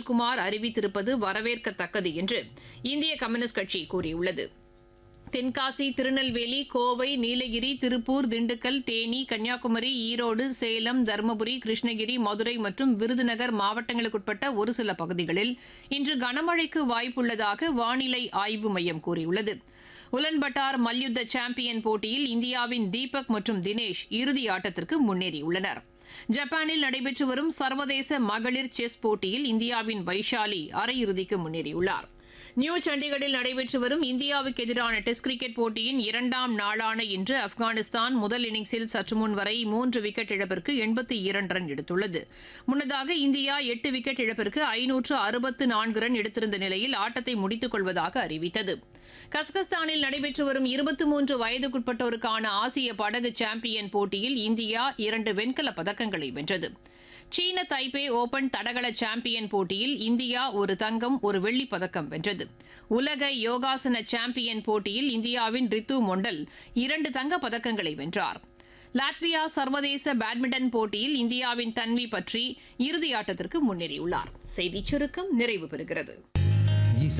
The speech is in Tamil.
நிர்மல்குமார் அறிவித்திருப்பது வரவேற்கத்தக்கது என்று இந்திய கம்யூனிஸ்ட் கட்சி கூறியுள்ளது தென்காசி திருநெல்வேலி கோவை நீலகிரி திருப்பூர் திண்டுக்கல் தேனி கன்னியாகுமரி ஈரோடு சேலம் தருமபுரி கிருஷ்ணகிரி மதுரை மற்றும் விருதுநகர் மாவட்டங்களுக்குட்பட்ட ஒரு சில பகுதிகளில் இன்று கனமழைக்கு வாய்ப்புள்ளதாக வானிலை ஆய்வு மையம் கூறியுள்ளது உலன்பட்டார் மல்யுத்த சாம்பியன் போட்டியில் இந்தியாவின் தீபக் மற்றும் தினேஷ் இறுதி ஆட்டத்திற்கு முன்னேறியுள்ளனர் ஜப்பானில் நடைபெற்று வரும் சர்வதேச மகளிர் செஸ் போட்டியில் இந்தியாவின் வைஷாலி அரையிறுதிக்கு முன்னேறியுள்ளார் நியூ சண்டிகரில் நடைபெற்று வரும் இந்தியாவுக்கு எதிரான டெஸ்ட் கிரிக்கெட் போட்டியின் இரண்டாம் நாளான இன்று ஆப்கானிஸ்தான் முதல் இன்னிங்ஸில் சற்று முன் வரை மூன்று விக்கெட் இழப்பிற்கு எண்பத்தி இரண்டு ரன் எடுத்துள்ளது முன்னதாக இந்தியா எட்டு விக்கெட் இழப்பிற்கு ஐநூற்று அறுபத்து நான்கு ரன் எடுத்திருந்த நிலையில் ஆட்டத்தை முடித்துக் கொள்வதாக அறிவித்தது கஸ்கஸ்தானில் நடைபெற்று வரும் இருபத்தி மூன்று வயதுக்குட்பட்டோருக்கான ஆசிய படகு சாம்பியன் போட்டியில் இந்தியா இரண்டு வெண்கலப் பதக்கங்களை வென்றது சீன தைப்பே ஓபன் தடகள சாம்பியன் போட்டியில் இந்தியா ஒரு தங்கம் ஒரு வெள்ளிப் பதக்கம் வென்றது உலக யோகாசன சாம்பியன் போட்டியில் இந்தியாவின் ரித்து மொண்டல் இரண்டு தங்கப் பதக்கங்களை வென்றார் லாட்வியா சர்வதேச பேட்மிண்டன் போட்டியில் இந்தியாவின் தன்வி பற்றி இறுதியாட்டத்திற்கு முன்னேறியுள்ளார் செய்திச் சுருக்கம் நிறைவு பெறுகிறது